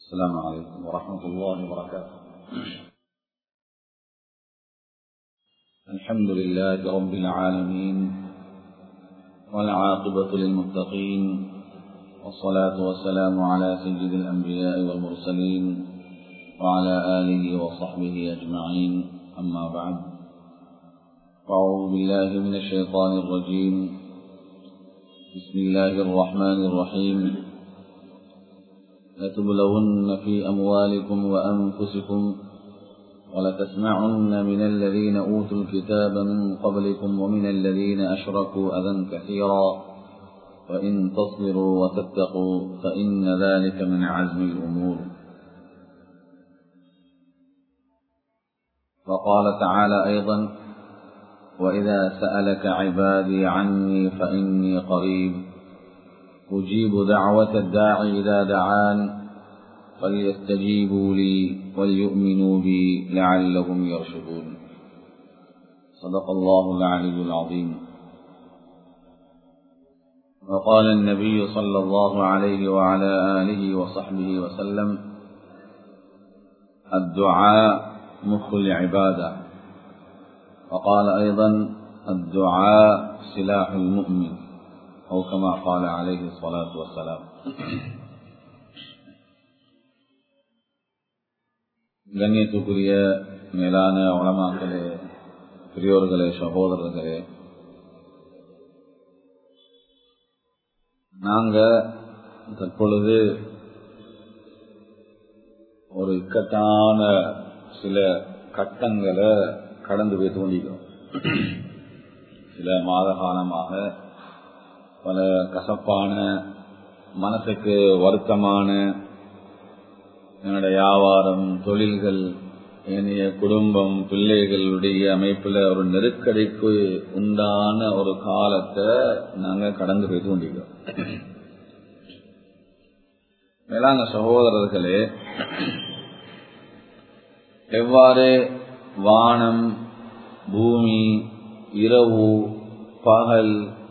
السلام عليكم ورحمة الله وبركاته الحمد لله رب العالمين والعاقبة للمتقين والصلاة والسلام على سيد الأنبياء والمرسلين وعلى آله وصحبه أجمعين أما بعد أعوذ بالله من الشيطان الرجيم بسم الله الرحمن الرحيم لتبلغن في أموالكم وأنفسكم ولتسمعن من الذين أوتوا الكتاب من قبلكم ومن الذين أشركوا أذى كثيرا وإن تصبروا وتتقوا فإن ذلك من عزم الأمور وقال تعالى أيضا وإذا سألك عبادي عني فإني قريب أجيب دعوة الداعي إذا دعان فليستجيبوا لي وليؤمنوا بي لعلهم يرشدون صدق الله العلي العظيم وقال النبي صلى الله عليه وعلى آله وصحبه وسلم الدعاء مخ العبادة وقال أيضا الدعاء سلاح المؤمن أو كما قال عليه الصلاة والسلام கண்ணியத்துக்குரிய மேலான உளமாக்களே பெரியோர்களே சகோதரர்களே நாங்க தற்பொழுது ஒரு இக்கட்டான சில கட்டங்களை கடந்து போய் கொண்டிருக்கிறோம் சில மாத காலமாக பல கசப்பான மனசுக்கு வருத்தமான என்னுடைய வியாபாரம் தொழில்கள் என்னுடைய குடும்பம் பிள்ளைகளுடைய அமைப்புல ஒரு நெருக்கடிக்கு உண்டான ஒரு காலத்தை நாங்க கடந்து போய் கொண்டிருக்கிறோம் மேலான சகோதரர்களே எவ்வாறு வானம் பூமி இரவு பகல்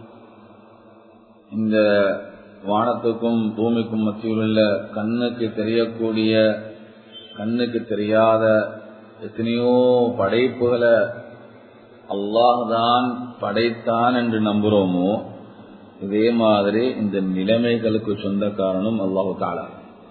இந்த வானத்துக்கும் பூமிக்கும் மத்தியில் உள்ள கண்ணுக்கு தெரியக்கூடிய கண்ணுக்கு தெரியாத எத்தனையோ படைப்புகளை அல்லாஹ்தான் படைத்தான் என்று நம்புறோமோ இதே மாதிரி இந்த நிலைமைகளுக்கு சொந்த காரணம் அல்லாஹு தாலா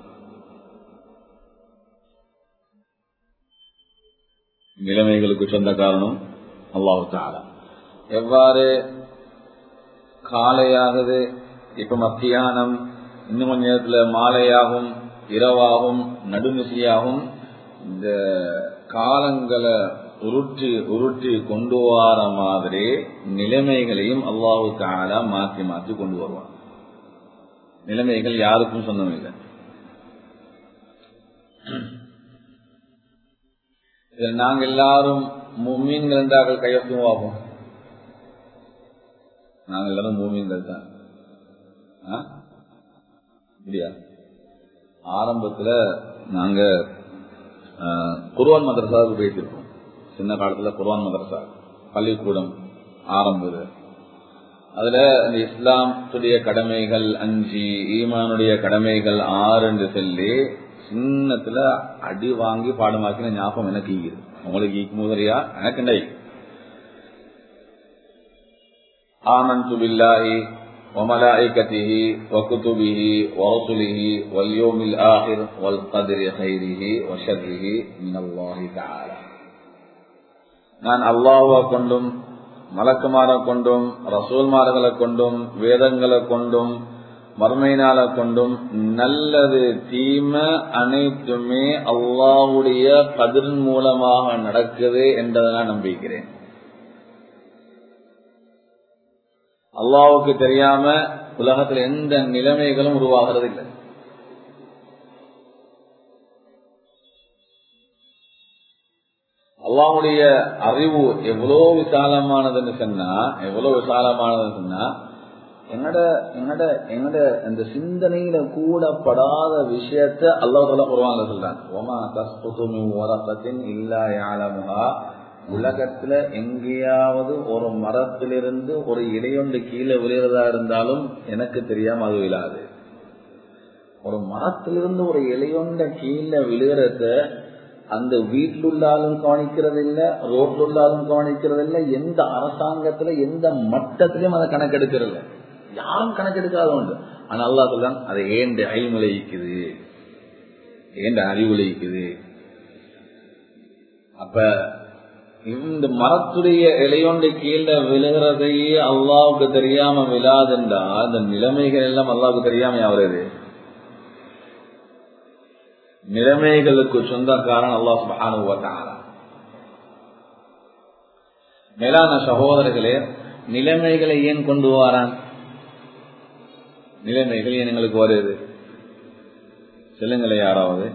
நிலைமைகளுக்கு சொந்த காரணம் அல்லாஹு தாலா எவ்வாறு காலையாகுது இப்ப மத்தியானம் இன்னும் கொஞ்ச நேரத்துல மாலையாகும் இரவாகும் நடுநிசையாகும் இந்த காலங்களை உருட்டி உருட்டி கொண்டு வர மாதிரி நிலைமைகளையும் அல்லாஹு தாலா மாற்றி மாற்றி கொண்டு வருவான் நிலைமைகள் யாருக்கும் சொந்தம் இல்லை இதில் நாங்கள் எல்லாரும் மீன்கள் என்றார்கள் கையொத்துவாகும் நாங்கள் எல்லாரும் பூமிங்கள் தான் அப்படியா ஆரம்பத்துல நாங்க குர்வான் மதரசாவுக்கு போயிட்டிருக்கோம் சின்ன காலத்துல குர்வான் மதரசா பள்ளிக்கூடம் ஆரம்பது அதுல இந்த இஸ்லாத்துடைய கடமைகள் அஞ்சு ஈமானுடைய கடமைகள் ஆறு என்று சொல்லி சின்னத்துல அடி வாங்கி பாடமாக்கின ஞாபகம் எனக்கு ஈகுது உங்களுக்கு ஈக்கு முதலியா எனக்கு இல்லை آمنت بالله وملائكته وكتبه ورسله واليوم الآخر والقدر خيره وشره من الله تعالى நான் அல்லாஹுவை கொண்டும் மலக்குமாரை கொண்டும் ரசூல்மார்களை கொண்டும் வேதங்களை கொண்டும் மறுமையினால கொண்டும் நல்லது தீமை அனைத்துமே அல்லாஹுடைய கதிரின் மூலமாக நடக்குது என்றதை நான் நம்பிக்கிறேன் அல்லாவுக்கு தெரியாம உலகத்துல எந்த நிலைமைகளும் உருவாகிறது இல்லை அல்லாவுடைய அறிவு எவ்வளவு விசாலமானதுன்னு சொன்னா எவ்வளவு விசாலமானதுன்னு சொன்னா என்னோட என்னோட என்னோட இந்த சிந்தனையில கூடப்படாத விஷயத்த அல்லாஹ் குருவாங்க சொல்றாங்க ஓமா தஸ்புதுமி ஓரத்தின் இல்லா யாழமுகா உலகத்துல எங்கேயாவது ஒரு மரத்திலிருந்து ஒரு இலையொன்று கீழே விழுகிறதா இருந்தாலும் எனக்கு தெரியாம அது விழாது ஒரு மரத்திலிருந்து ஒரு இலையொண்ட கீழே விழுகிறத அந்த வீட்டில் உள்ளாலும் கவனிக்கிறது இல்ல ரோட்ல உள்ளாலும் கவனிக்கிறது இல்ல எந்த அரசாங்கத்துல எந்த மட்டத்திலையும் அதை கணக்கெடுக்கிறது யாரும் கணக்கெடுக்காத உண்டு ஆனா அல்லா சொல்றான் அதை ஏண்ட அழிமுலைக்குது ஏண்ட அறிவுலைக்குது அப்ப இந்த மரத்துடைய இலையொண்டு கீழே விழுகிறதையே அல்லாவுக்கு தெரியாம விழாதுண்டா அந்த நிலைமைகள் எல்லாம் அல்லாவுக்கு தெரியாம யாவது நிலைமைகளுக்கு சொந்தக்காரன் அல்லா சுபானுவத்தான மேலான சகோதரர்களே நிலைமைகளை ஏன் கொண்டு வாரான் நிலைமைகள் ஏன் எங்களுக்கு வருது சொல்லுங்களே யாராவது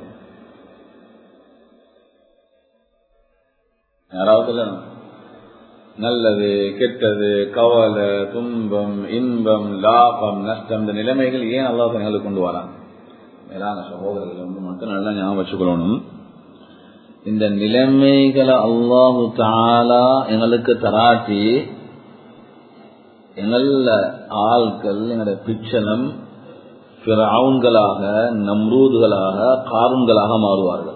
யாராவது சொல்லணும் நல்லது கெட்டது கவலை துன்பம் இன்பம் லாபம் நஷ்டம் இந்த நிலைமைகள் ஏன் அல்லாஹ் எங்களுக்கு கொண்டு வரான் மேலான சகோதரர்கள் வந்து மட்டும் நல்லா ஞாபகம் வச்சுக்கொள்ளணும் இந்த நிலைமைகளை அல்லாஹு தாலா எங்களுக்கு தராட்டி எங்கள ஆள்கள் எங்களோட பிச்சனம் பிறவுன்களாக நம்ரூதுகளாக காருன்களாக மாறுவார்கள்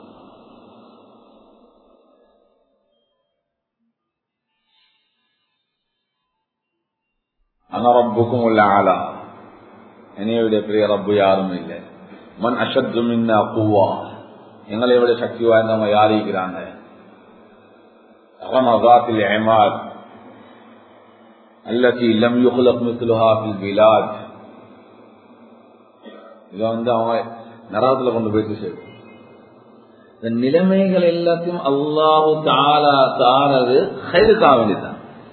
அனரப்புக்கும் உள்ள ஆளா என்னைய விட பெரிய ரப்பு யாரும் இல்லை மண் அஷத்து மின்ன பூவா எங்களை விட சக்தி வாய்ந்தவங்க யாரிக்கிறாங்க ரமதாத்தில் ஏமாத் التي لم يخلق مثلها في البلاد இத வந்து அவன் நரகத்துல கொண்டு போயிட்டு சரி இந்த நிலைமைகள் எல்லாத்தையும் அல்லாஹு தாலா தாரது ஹைருக்காக வேண்டியதான்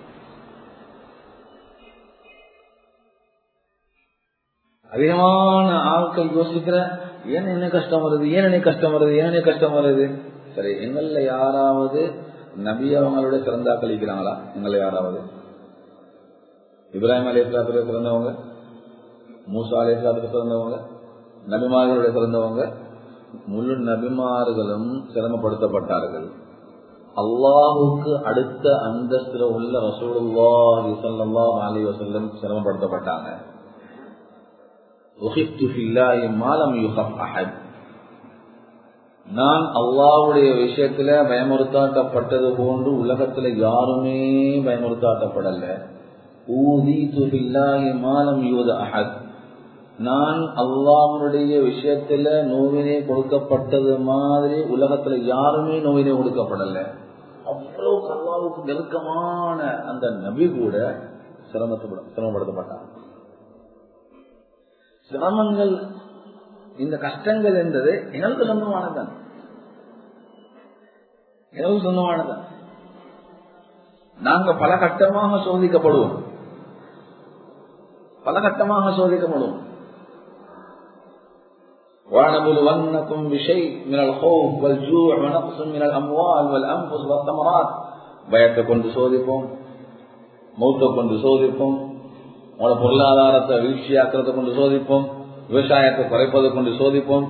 அதிகமான ஆட்கள் யோசிக்கிற ஏன் என்ன கஷ்டம் வருது ஏன் என்ன கஷ்டம் வருது ஏன் என்ன கஷ்டம் வருது சரி எங்கள்ல யாராவது நபி அவங்களோட சிறந்தா கழிக்கிறாங்களா எங்களை யாராவது இப்ராஹிம் அலி இஸ்லாத்துல பிறந்தவங்க மூசா அலி இஸ்லாத்துல பிறந்தவங்க நபிமார்களுடைய பிறந்தவங்க முழு நபிமார்களும் சிரமப்படுத்தப்பட்டார்கள் அல்லாஹுக்கு அடுத்த அந்தஸ்துல உள்ள ரசூலுல்லாஹி ஸல்லல்லாஹு அலைஹி வஸல்லம் சிரமப்படுத்தப்பட்டாங்க நான் அல்லாவுடைய விஷயத்துல பயமுறுத்தாட்டப்பட்டது போன்று உலகத்துல யாருமே பயமுறுத்தாட்டப்படல ஊதி துபில்லாஹி மாலம் யூத அஹத் நான் அல்லாவுடைய விஷயத்துல நோவினை கொடுக்கப்பட்டது மாதிரி உலகத்துல யாருமே நோவினை கொடுக்கப்படல அவ்வளவுக்கு அல்லாவுக்கு நெருக்கமான அந்த நபி கூட சிரமத்து சிரமப்படுத்தப்பட்டாங்க சிரமங்கள் இந்த கஷ்டங்கள் என்பது எங்களுக்கு சொந்தமானதான் எங்களுக்கு சொந்தமானதான் நாங்க பல கட்டமாக சோதிக்கப்படுவோம் பல கட்டமாக சோதிக்கப்படுவோம் وَنَبْلُوَنَّكُمْ بِشَيْءٍ مِنَ الْخَوْفِ وَالْجُوعِ وَنَقْصٍ مِنَ الْأَمْوَالِ وَالْأَنْفُسِ وَالثَّمَرَاتِ பயத்தை கொண்டு சோதிப்போம் மௌத்தை கொண்டு சோதிப்போம் உங்களோட பொருளாதாரத்தை வீழ்ச்சியாக்குறதை கொண்டு சோதிப்போம் விவசாயத்தை குறைப்பதை கொண்டு சோதிப்போம்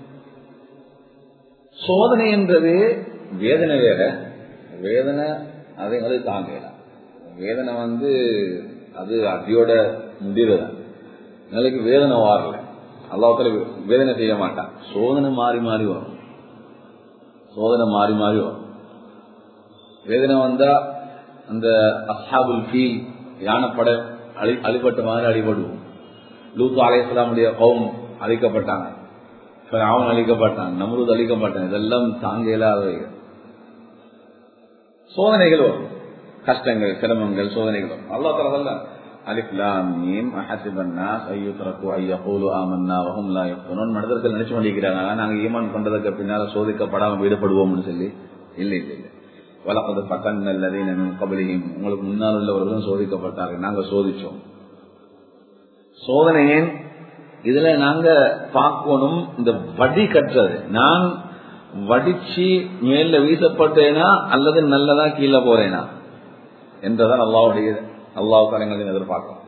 சோதனை என்றது வேதனை வேற வேதனை அதை எங்களுக்கு தாங்கல வேதனை வந்து அது அடியோட முடிவுதான் எங்களுக்கு வேதனை வாரல அல்லாத்துல வேதனை செய்ய மாட்டான் சோதனை மாறி மாறி வரும் சோதனை மாறி மாறி வரும் வேதனை வந்தா அந்த அசாபுல் ஃபீல் யானைப்பட அழி அழிப்பட்ட மாதிரி அழிபடுவோம் லூத்து அலையாமுடைய கௌம் அழிக்கப்பட்டாங்க அவன் அழிக்கப்பட்டான் நம்ரூத் அழிக்கப்பட்டான் இதெல்லாம் தாங்க இயலாதவைகள் சோதனைகள் வரும் கஷ்டங்கள் சிரமங்கள் சோதனைகள் வரும் அல்லா தலா மனிதர்கள் நினைச்சு கொண்டிருக்கிறாங்க நாங்க ஈமான் கொண்டதுக்கு பின்னால சோதிக்கப்படாம விடுபடுவோம்னு சொல்லி இல்லை இல்லை இல்லை வளர்ப்பது பக்கம் நல்லதே கபலியும் உங்களுக்கு முன்னால் உள்ளவர்களும் சோதிக்கப்பட்டார்கள் நாங்க சோதிச்சோம் சோதனை ஏன் இதுல நாங்க பார்க்கணும் இந்த வடி கட்டுறது நான் வடிச்சு மேல வீசப்பட்டேனா அல்லது நல்லதா கீழே போறேனா என்றதான் அல்லாவுடைய அல்லாஹ் கரங்களின் எதிர்பார்க்கும்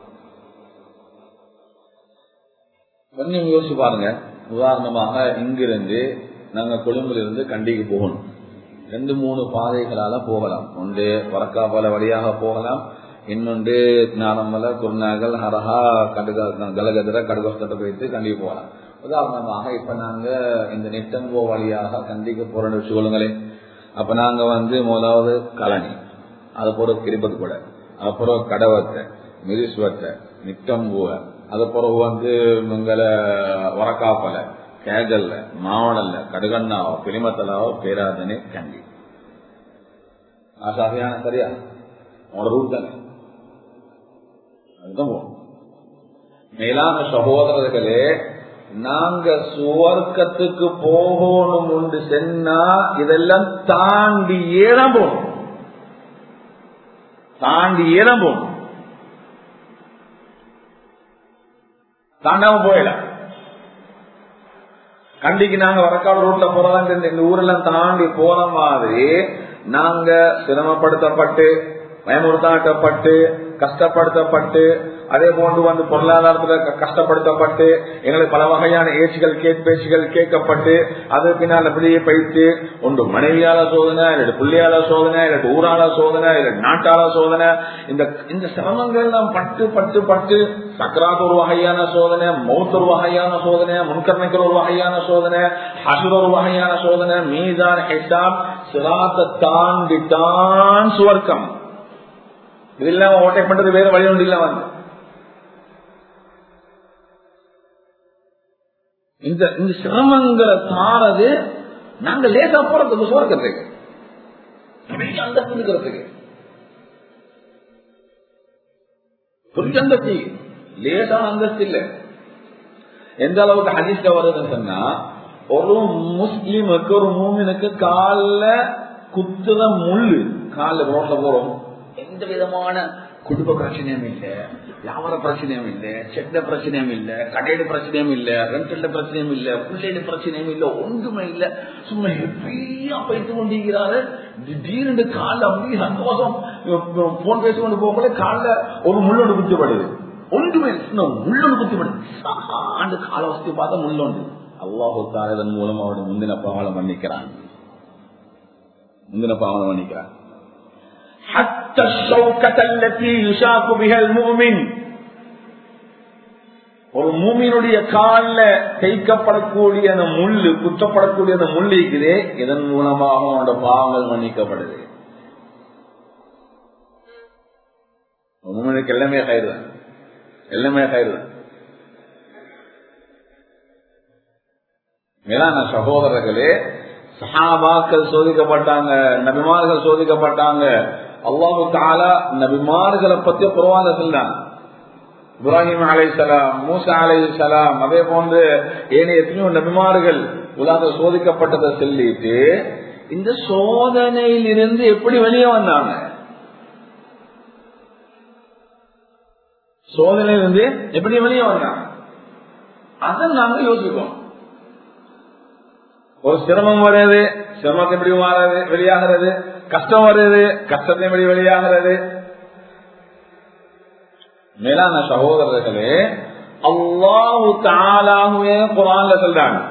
கொஞ்சம் யோசிச்சு பாருங்க உதாரணமாக இங்கிருந்து நாங்க கொழும்புல இருந்து கண்டிக்கு போகணும் ரெண்டு மூணு பாதைகளால போகலாம் ஒன்று வரக்காபால வழியாக போகலாம் இன்னொன்று ஞானமல குருநாகல் ஹரஹா கடுக கலகதிர கடுகஸ்தத்தை போயிட்டு கண்டிப்பா போகலாம் உதாரணமாக இப்ப நாங்க இந்த நெட்டம்போ வழியாக கண்டிக்க போறோம்னு வச்சுக்கொள்ளுங்களேன் அப்ப நாங்க வந்து முதலாவது கலனி அது போற கிருபது கூட அப்புறம் கடவத்தை மிரிசுவத்தை நிட்டம்பூவ அது பிறகு வந்து உங்களை உரக்காப்பல கேஜல்ல மாவடல்ல கடுகண்ணாவோ கிளிமத்தலாவோ பேராதனே கண்டி ஆசாசியான சரியா உங்களோட ரூட் தானே அதுதான் போகணும் மேலான சகோதரர்களே நாங்க சுவர்க்கத்துக்கு போகணும் என்று சென்னா இதெல்லாம் தாண்டி ஏறம் போகணும் தாண்டி ஏறம் போகணும் தாண்டாம போயிடலாம் கண்டிக்கு நாங்க வரக்காடு ரோட்ல போறதாங்க இந்த ஊரெல்லாம் தாண்டி போற மாதிரி நாங்க சிரமப்படுத்தப்பட்டு பயமுறுத்தாட்டப்பட்டு கஷ்டப்படுத்தப்பட்டு அதே போன்று வந்து பொருளாதாரத்துல கஷ்டப்படுத்தப்பட்டு எங்களுக்கு பல வகையான ஏச்சுகள் கேட்பேச்சுகள் கேட்கப்பட்டு அது பின்னால் அப்படியே பயிற்சி ஒன்று மனைவியால சோதனை இல்லை பிள்ளையால சோதனை இல்லை ஊரால சோதனை இல்லை நாட்டால சோதனை இந்த இந்த சிரமங்கள் நாம் பட்டு பட்டு பட்டு சக்கராத் ஒரு வகையான சோதனை மௌத் ஒரு வகையான சோதனை முன்கர்ணிக்கிற ஒரு வகையான சோதனை ஹசுர் ஒரு வகையான சோதனை மீதான் ஹெசாப் சிராத்தை தாண்டி தான் சுவர்க்கம் இது இல்லாம ஓட்டை பண்றது வேற வழி ஒன்று இல்ல வந்து இந்த இந்த சிரமங்களை தாரது நாங்க லேசா போறதுக்கு சுவர்க்கத்துக்கு பெரிய அந்தஸ்து இருக்கிறதுக்கு பெரிய அந்தஸ்து லேசான அந்தஸ்து இல்ல எந்த அளவுக்கு ஹதீஸ்ல வருதுன்னு சொன்னா ஒரு முஸ்லீமுக்கு ஒரு மூமினுக்கு காலில் குத்துற முள்ளு காலில் ரோட்ல போறோம் எந்த விதமான குடும்ப பிரச்சனையும் இல்ல வியாபார பிரச்சனையும் இல்ல செட்ட பிரச்சனையும் இல்ல கடையில பிரச்சனையும் இல்ல ரெண்டல்ல பிரச்சனையும் இல்ல பிள்ளைல பிரச்சனையும் இல்ல ஒன்றுமே இல்ல சும்மா ஹெப்பியா பைத்து கொண்டிருக்கிறாரு திடீர்னு காலில் அப்படியே சந்தோஷம் போன் பேசி கொண்டு போகல காலில் ஒரு முள்ளொண்டு குத்திப்படுது ஒன்றுமே முள்ளொண்டு குத்திப்படுது ஆண்டு கால வசதி பார்த்தா முள்ளொண்டு அல்லாஹு தாரதன் மூலம் அவருடைய முந்தின பாவலை மன்னிக்கிறான் முந்தின பாவலை மன்னிக்கிறான் حتى الشوكة التي يشاك بها المؤمن ஒரு மூமியினுடைய காலில் தைக்கப்படக்கூடிய அந்த முள்ளு குத்தப்படக்கூடிய அந்த முள்ளு இருக்குதே இதன் மூலமாக அவனோட பாவங்கள் மன்னிக்கப்படுது மூமினுக்கு எல்லாமே கயிறுதான் எல்லாமே கயிறுதான் மேலான சகோதரர்களே சஹாபாக்கள் சோதிக்கப்பட்டாங்க நபிமார்கள் சோதிக்கப்பட்டாங்க அல்லாஹு தாலா நபிமார்களை பத்தி குரவான சொன்னான் இப்ராஹிம் அலை சலாம் மூசா அலை சலாம் அதே போன்று ஏனைய எத்தனையோ நபிமார்கள் உலக சோதிக்கப்பட்டதை சொல்லிட்டு இந்த சோதனையிலிருந்து எப்படி வெளியே வந்தாங்க சோதனையிலிருந்து எப்படி வெளியே வந்தாங்க அதை நாங்க யோசிப்போம் ஒரு சிரமம் வருது சிரமத்தை எப்படி மாறது வெளியாகிறது கஷ்டம் வருது கஷ்டத்தை எப்படி வெளியாகிறது மேலான சகோதரர்களே அல்லாஹு தாலாகவே குரான்ல சொல்றாங்க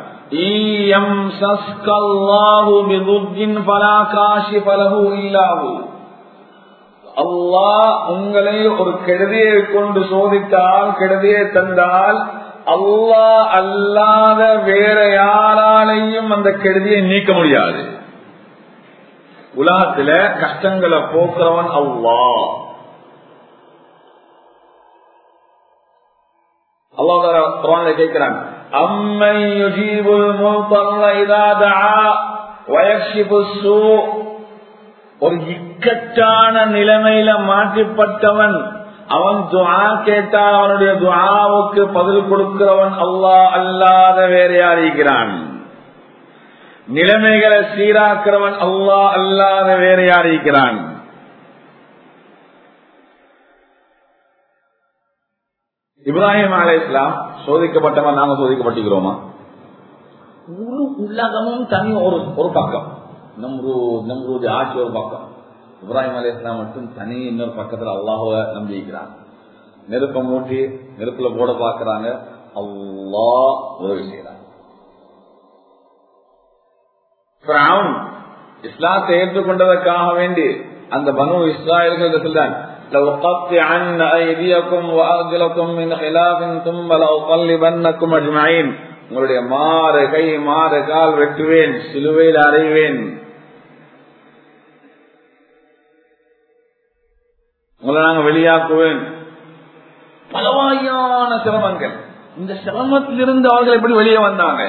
அல்லாஹ் உங்களை ஒரு கெடுதியை கொண்டு சோதித்தால் கெடுதியை தந்தால் அல்லாஹ் அல்லாத வேற யாராலையும் அந்த கெடுதியை நீக்க முடியாது உலகத்துல கஷ்டங்களை போக்குறவன் அல்லாஹ் அல்லாஹ் கேட்கிறான் أمن يجيب المضطر إذا دعا ويكشف السوء ஒரு இக்கட்டான நிலைமையில மாற்றிப்பட்டவன் அவன் துவா கேட்டால் அவனுடைய துவாவுக்கு பதில் கொடுக்கிறவன் அல்லாஹ் அல்லாத வேற யாரிக்கிறான் நிலைமைகளை சீராக்கிறவன் அல்லாஹ் அல்லாத வேற யாரிக்கிறான் இப்ராஹிம் அலை இஸ்லாம் சோதிக்கப்பட்டவன் நாங்க சோதிக்கப்பட்டிருக்கிறோமா முழு உலகமும் தனி ஒரு ஒரு பக்கம் நம்ரு நம்ருது ஆட்சி ஒரு பக்கம் இப்ராஹிம் அலி இஸ்லாம் மட்டும் தனி இன்னொரு பக்கத்துல அல்லாஹுவ நம்பிக்கிறாங்க நெருப்பை மூட்டி நெருப்புல போட பாக்குறாங்க அல்லாஹ் உதவி செய்யறாங்க இஸ்லாத்தை ஏற்றுக்கொண்டதற்காக வேண்டி அந்த பனு இஸ்ராயல்கள் சொல்றாங்க لأقطعن أيديكم وأرجلكم من خلاف ثم لأصلبنكم أجمعين உங்களுடைய மாறு கை மாறு கால் வெட்டுவேன் சிலுவையில் அறைவேன் உங்களை நாங்க வெளியாக்குவேன் பலவாயான சிரமங்கள் இந்த சிரமத்திலிருந்து அவர்கள் எப்படி வெளியே வந்தாங்க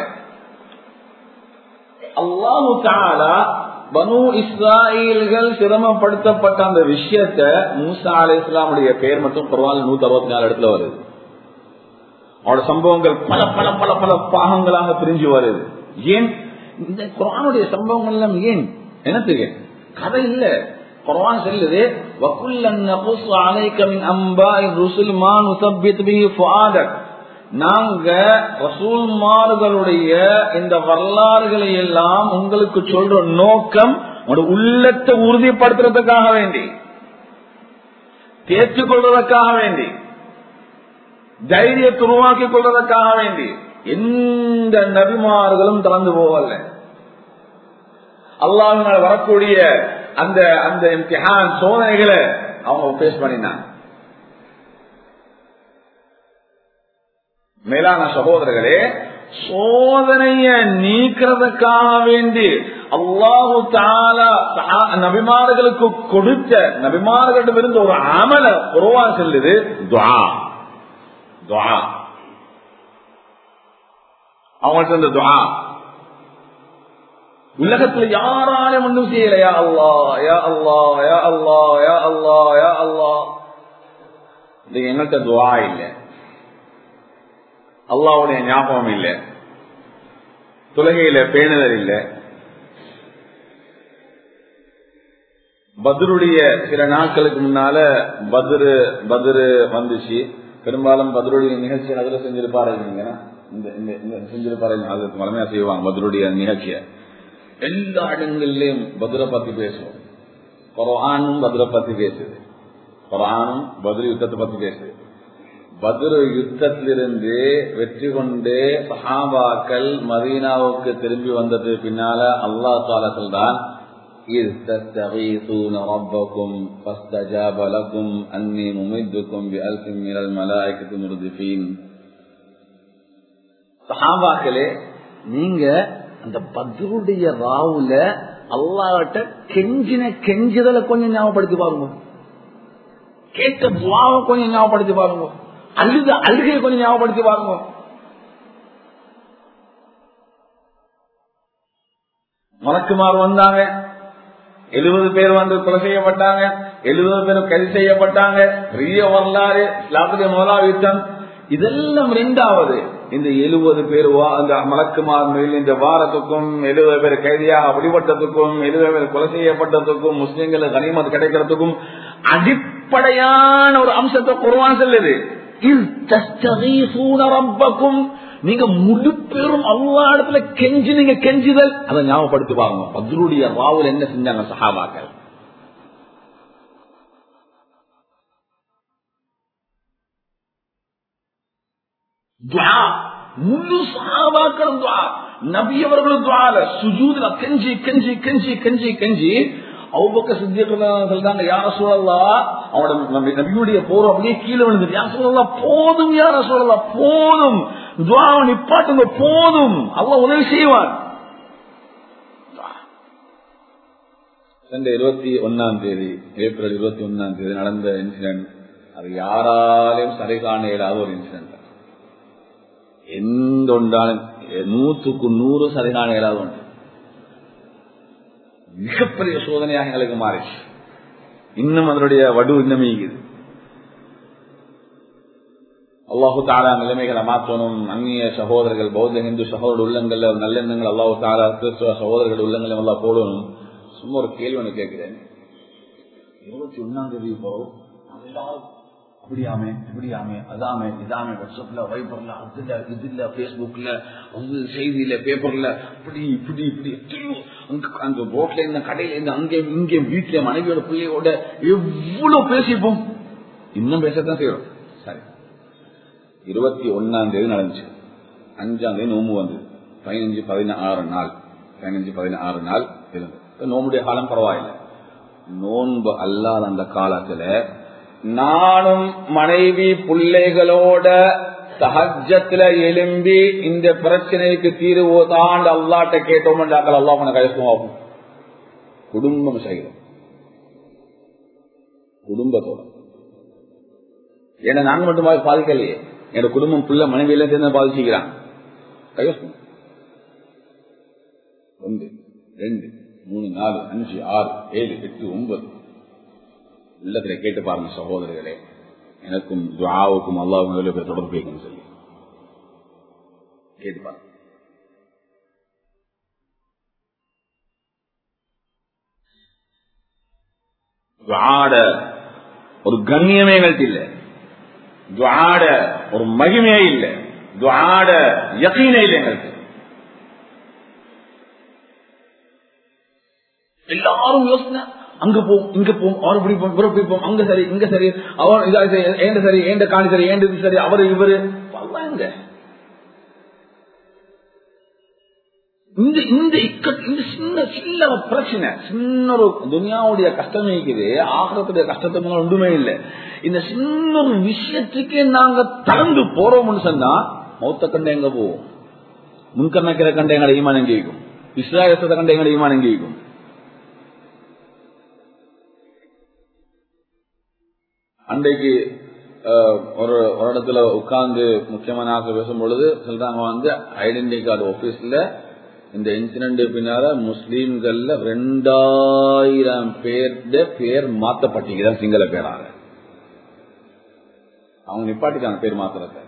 அல்லாஹு தாலா பனு இஸ்ராயல்கள் சிரமப்படுத்தப்பட்ட அந்த விஷயத்த மூசா அலை இஸ்லாமுடைய பெயர் மட்டும் குர்வான் நூத்தி அறுபத்தி நாலு இடத்துல வருது அவரோட சம்பவங்கள் பல பல பல பல பாகங்களாக பிரிஞ்சு வருது ஏன் இந்த குரானுடைய சம்பவங்கள் எல்லாம் ஏன் என்னத்துக்கு கதை இல்ல குரான் சொல்லுது வக்குல்லன் நகுஸ் அலைக மின் அம்பாய் ருசுல் மா நுசப்பித் பிஹி ஃபுஆதக் நாங்க ரசூல்மார்களுடைய இந்த வரலாறுகளை எல்லாம் உங்களுக்கு சொல்ற நோக்கம் உங்களோட உள்ளத்தை உறுதிப்படுத்துறதுக்காக வேண்டி தேர்ச்சிக் கொள்வதற்காக வேண்டி தைரியத்தை உருவாக்கி கொள்வதற்காக வேண்டி எந்த நபிமார்களும் திறந்து போகல அல்லாஹினால் வரக்கூடிய அந்த அந்த இம்திஹான் சோதனைகளை அவங்க பேஸ் பண்ணினாங்க மேலான சகோதரர்களே சோதனைய நீக்கிறதுக்காக வேண்டி அல்லாஹு தாலா நபிமார்களுக்கு கொடுத்த நபிமார்களிடமிருந்து ஒரு அமல குருவா செல்லுது துவா துவா அவங்கள்ட்ட இந்த துவா உலகத்துல யாராலும் ஒன்றும் செய்யலையா அல்லா யா அல்லா யா அல்லா யா அல்லா யா அல்லா இது எங்கள்கிட்ட துவா இல்லை அல்லாவுடைய ஞாபகம் இல்லை தொலகையில பேணுதல் இல்லை பத்ருடைய சில நாட்களுக்கு முன்னால பத்ரு பத்ரு வந்துச்சு பெரும்பாலும் பத்ருடைய நிகழ்ச்சி அதுல செஞ்சிருப்பாரு இந்த செஞ்சிருப்பாரு அதுக்கு மலமையா செய்வாங்க பத்ருடைய நிகழ்ச்சிய எல்லா இடங்கள்லயும் பத்ரை பத்தி பேசுவோம் குரானும் பத்ரை பத்தி பேசுது குரானும் பத்ரு யுத்தத்தை பத்தி பேசுது பத்ரு யுத்தத்திலிருந்து வெற்றி கொண்டு சஹாபாக்கள் மதீனாவுக்கு திரும்பி வந்தது பின்னால அல்லா தாலா சொல்றான் إذ تستغيثون ربكم فاستجاب لكم أني ممدكم بألف من الملائكة مردفين சஹாபாக்களே நீங்க அந்த பத்ருடைய ராவுல அல்லாட்ட கெஞ்சின கெஞ்சுதலை கொஞ்சம் ஞாபகப்படுத்தி பாருங்க கேட்ட துவாவை கொஞ்சம் ஞாபகப்படுத்தி பாருங்க அழுத அழுகையை கொஞ்சம் ஞாபகப்படுத்தி பாருங்க மலக்குமார் வந்தாங்க எழுபது பேர் வந்து கொலை செய்யப்பட்டாங்க எழுபது பேர் கைது செய்யப்பட்டாங்க பெரிய வரலாறு இஸ்லாத்துடைய முதலாவது யுத்தம் இதெல்லாம் ரெண்டாவது இந்த எழுபது பேர் அந்த மலக்குமார் மேல் இந்த வாரத்துக்கும் எழுபது பேர் கைதியாக பிடிபட்டதுக்கும் எழுபது பேர் கொலை செய்யப்பட்டதுக்கும் முஸ்லிம்கள் கனிமத் கிடைக்கிறதுக்கும் அடிப்படையான ஒரு அம்சத்தை குருவான் செல்லுது ரப்பக்கும் நீங்க முழு பேரும் அல்லா இடத்துல கெஞ்சி நீங்க கெஞ்சுதல் அதை ஞாபகப்படுத்தி பாருங்க பத்ருடைய ராவுல் என்ன செஞ்சாங்க சஹாபாக்கள் முழு சஹாபாக்களும் துவா நபி அவர்களும் துவால சுஜூதுல கெஞ்சி கெஞ்சி கெஞ்சி கெஞ்சி கெஞ்சி அவுபக்க சொல்றாங்க யார சூழல்லா அவனோட நபியுடைய போர் அப்படியே கீழே விழுந்தது யார சூழல்லா போதும் யார சூழல்லா போதும் துவாவை நிப்பாட்டுங்க போதும் அவ உதவி செய்வான் இருபத்தி ஒன்னாம் தேதி ஏப்ரல் இருபத்தி ஒன்னாம் தேதி நடந்த இன்சிடென்ட் அது யாராலையும் சரி காண இயலாத ஒரு இன்சிடென்ட் எந்த ஒன்றாலும் நூற்றுக்கு நூறு சரி காண இயலாத ஒன்று மிகப்பெரிய சோதனையாக எங்களுக்கு மாறிச்சு இன்னும் அதனுடைய வடு இன்னும் இருக்குது அல்லாஹு தாலா நிலைமைகளை மாற்றணும் அந்நிய சகோதரர்கள் பௌத்த இந்து சகோதர உள்ளங்கள்ல நல்லெண்ணங்கள் அல்லாஹு தாலா கிறிஸ்துவ சகோதரர்கள் உள்ளங்களை எல்லாம் போடணும் சும்மா ஒரு கேள்வி ஒன்று கேட்கிறேன் இருபத்தி ஒன்னாம் தேதி போறோம் அப்படியாமே இப்படியாமே அதாமே இதாமே வாட்ஸ்அப்ல வைபர்ல அதுல இதுல பேஸ்புக்ல வந்து செய்தியில பேப்பர்ல இப்படி இப்படி இப்படி அங்க ரோட்ல இருந்த கடையில இருந்து அங்கே இங்கே வீட்டுல மனைவியோட பிள்ளையோட எவ்வளவு பேசிப்போம் இன்னும் பேசத்தான் செய்யறோம் சரி இருபத்தி ஒன்னாம் தேதி நடந்துச்சு அஞ்சாம் தேதி நோம்பு வந்தது பதினஞ்சு பதினாறு நாள் பதினஞ்சு பதினாறு நாள் இருந்தது நோம்புடைய காலம் பரவாயில்லை நோன்பு அல்லாத அந்த காலத்துல நானும் மனைவி பிள்ளைகளோட தஹஜத்துல எலும்பி இந்த பிரச்சனைக்கு தீர்வு தாண்டு அல்லாட்ட கேட்டோம்டாக்கள் அல்லா உன கைசுமாகும் குடும்பம் செய்கிறோம் குடும்பத்தோட ஏன்னா நான் மட்டும் பாதிக்கலையே என்னோட குடும்பம் புள்ள மனைவியில சேர்ந்து பாதிச்சுக்கிறான் கைவசம் ஒன்று ரெண்டு மூணு நாலு அஞ்சு ஆறு ஏழு எட்டு ஒன்பது உள்ளத்துல கேட்டு பாருங்க சகோதரர்களே எனக்கும் துவாவுக்கும் அல்லாவுக்கும் எவ்வளவு பேர் தொடர்பு வைக்கணும் சொல்லி கேட்டு பாருங்க துவாட ஒரு கண்ணியமே எங்கள்கிட்ட இல்லை துவாட ஒரு மகிமையே இல்லை துவாட யக்கீனே இல்லை எங்களுக்கு எல்லாரும் யோசனை அங்க போம் இங்க போம் அவர் பிடிப்போம் இவரை பிடிப்போம் அங்க சரி இங்க சரி அவர் இதா ஏண்ட சரி ஏண்ட காணி சரி ஏண்ட இது சரி அவரு இவரு எங்க இந்த இந்த இக்கட் இந்த சின்ன சின்ன பிரச்சனை சின்ன ஒரு துனியாவுடைய கஷ்டமே இருக்குது ஆகிறதுடைய கஷ்டத்தை முன்னாள் ஒன்றுமே இல்லை இந்த சின்ன ஒரு விஷயத்துக்கே நாங்க தளர்ந்து போறோம்னு சொன்னா மௌத்த கண்ட எங்க போவோம் முன்கண்ணக்கிற கண்ட எங்களை ஈமான் எங்க இருக்கும் இஸ்ராயத்தை கண்ட எங்களை ஈமான் எங்க இருக்கும் அன்றைக்கு ஒரு ஒரு இடத்துல உட்கார்ந்து முக்கியமான ஆக்க பேசும் பொழுது சொல்றாங்க வந்து ஐடென்டி கார்டு ஆபீஸ்ல இந்த இன்சிடென்ட் பின்னால முஸ்லீம்கள்ல ரெண்டாயிரம் பேர்ட பேர் மாத்தப்பட்டீங்க சிங்கள பேராக அவங்க நிப்பாட்டிக்காங்க பேர் மாத்திரத்தை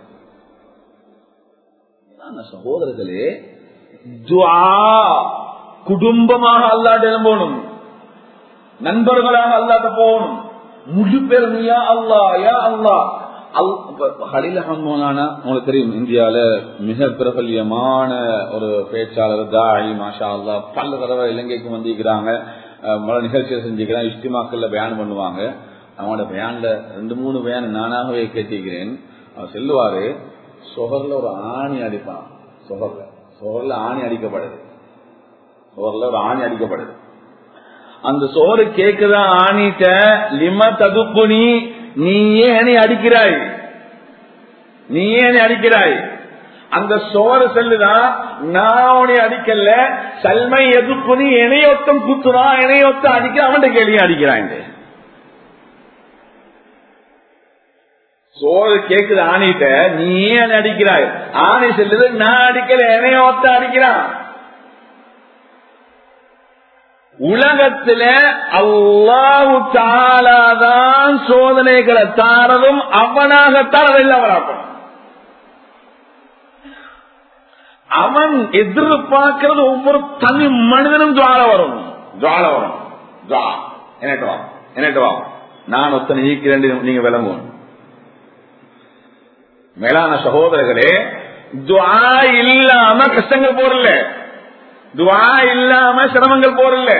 சகோதரர்களே துவா குடும்பமாக அல்லாட்ட போகணும் நண்பர்களாக அல்லாட்ட போகணும் முழு பெருமையா அல்லா யா அல்லா ஹலில் அஹமோனானா உங்களுக்கு தெரியும் இந்தியால மிக பிரபல்யமான ஒரு பேச்சாளர் தாயி மாஷா அல்லா பல தடவை இலங்கைக்கு வந்திருக்கிறாங்க பல நிகழ்ச்சியை செஞ்சுக்கிறாங்க இஷ்டிமாக்கள்ல பயன் பண்ணுவாங்க அவங்களோட பயான்ல ரெண்டு மூணு பயான் நானாகவே கேட்டிருக்கிறேன் அவர் செல்லுவாரு சொகர்ல ஒரு ஆணி அடிப்பான் சொகர்ல சொகர்ல ஆணி அடிக்கப்படுது சொகர்ல ஒரு ஆணி அடிக்கப்படுது அந்த சோறு கேக்குதா ஆணிட்ட லிம ததுப்புனி நீ ஏன் அடிக்கிறாய் நீ ஏன் அடிக்கிறாய் அந்த சோறு செல்லுதான் நான் உன்னை அடிக்கல சல்மை எதுப்புனி இணையொத்தம் குத்துறான் இணையொத்தம் அடிக்க அவன் கேள்வி அடிக்கிறாங்க சோறு கேக்குது ஆணிட்ட நீ ஏன் அடிக்கிறாய் ஆணி செல்லுது நான் அடிக்கல இணையொத்த அடிக்கிறான் உலகத்துல அல்லாஹு தாலாதான் சோதனைகளை தாரதும் அவனாகத்தான் அதை அவனாக்கும் அவன் எதிர்பார்க்கிறது ஒவ்வொரு தனி மனிதனும் ஜுவால வரும் ஜுவால வரும் ஜுவா என்னட்டு வா என்னட்டு வா நான் ஒத்தனை ஈக்கிறேன் நீங்க விளங்குவோம் மேலான சகோதரர்களே துவா இல்லாம கஷ்டங்கள் போறல துவா இல்லாம சிரமங்கள் போறல